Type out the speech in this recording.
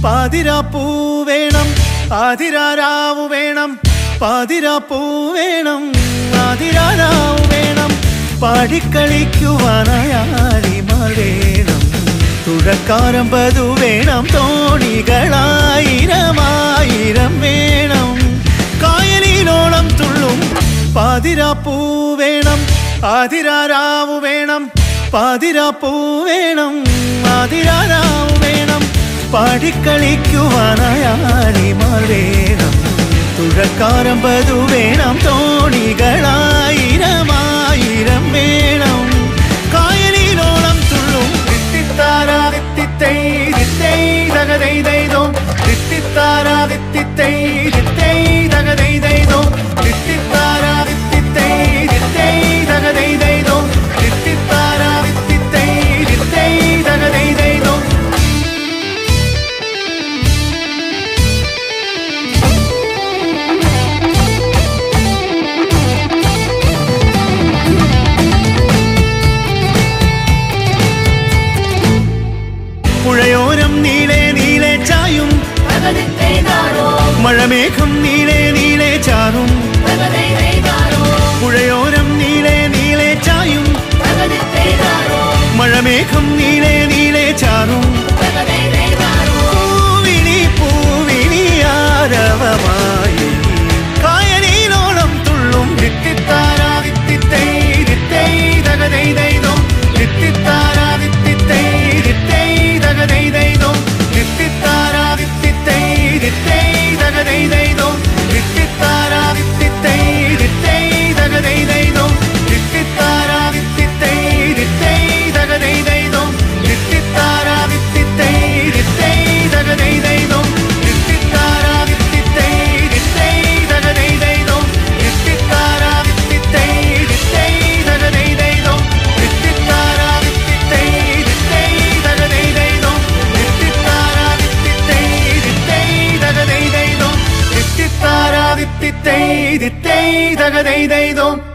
പാതിരാപ്പൂ വേണം ആതിരാരാവു വേണം പാതിരാപ്പൂ വേണം ആതിരാരാവു വേണം പാടിക്കളിക്കുവാനായാലിമാർ വേണം തുഴക്കാരമ്പതു വേണം തോണികളായിരമായിരം വേണം കായലിലോളം തുള്ളും പാതിരാപ്പൂ വേണം ആതിരാരാവു വേണം പാതിരാപ്പൂ വേണം ആതിരാരാവു വേണം പാടിക്കളിക്കുവാനായാലിമാർ വേണം തുഴക്കാരമ്പതു വേണം തോണികളായിരമായിരം വേണം കായലിലോളം തുള്ളും തിത്തിത്താരാ തിത്തിത്തൈ തിത്തൈ തകതൈ ദൈതോ തിത്തിത്താരാ തിത്തിത്തൈ തിത്തൈ തകതൈ ദൈതോ തിത്തിത്താരാ തിത്തിത്തൈ തിത്തൈ തകതൈ ദൈതോ തിത്തിത്താരാ തിത്തിത്തൈ തിത്തൈ തകതൈ ദൈതോ പുഴയോരം നീളെ നീളെ ചായും മഴമേഘം നീളെ നീളെ ചാറും പുഴയോരം നീളെ നീളെ ചായും മഴമേഘം നീളെ നീളെ ചാറും പൂവിളി പൂവിളി ആരവമായി കായലിലോളം തുള്ളും ദിത്തിത്താരാ ദിത്തിത്തൈ ദിത്തൈ തകതൈ ദൈതോ ദിത്തിത്താരാ ദിത്തിത്തൈ ദിത്തൈ തകതൈ ദൈതോ ദിത്തിത്താരാ ദിത്തിത്തൈ ദിത്തൈ തകതൈ ദൈതോ ദിത്തിത്താരാ ദിത്തിത്തൈ ദിത്തൈ തകതൈ ദൈതോ ദിത്തിത്താരാ ദിത്തിത്തൈ ദിത്തൈ തകതൈ ദൈതോ ദിത്തിത്താരാ ദിത്തിത്തൈ ദിത്തൈ തകതൈ ദൈതോ ദിത്തിത്താരാ ദിത്തിത്തൈ ദിത്തൈ തകതൈ ദൈതോ ദിത്തിത്താരാ ദിത്തിത്തൈ ദിത്തൈ തകതൈ ദൈതോ ദിത്തിത്താരാ ദിത്തിത്തൈ ദിത്തൈ തകതൈ ദൈതോ ദിത്തിത്താരാ ദിത്തിത്തൈ ദിത്തൈ തകതൈ ദൈതോ ദിത്തിത്താരാ ദിത്തിത്തൈ ദിത്തൈ തകതൈ ദൈതോ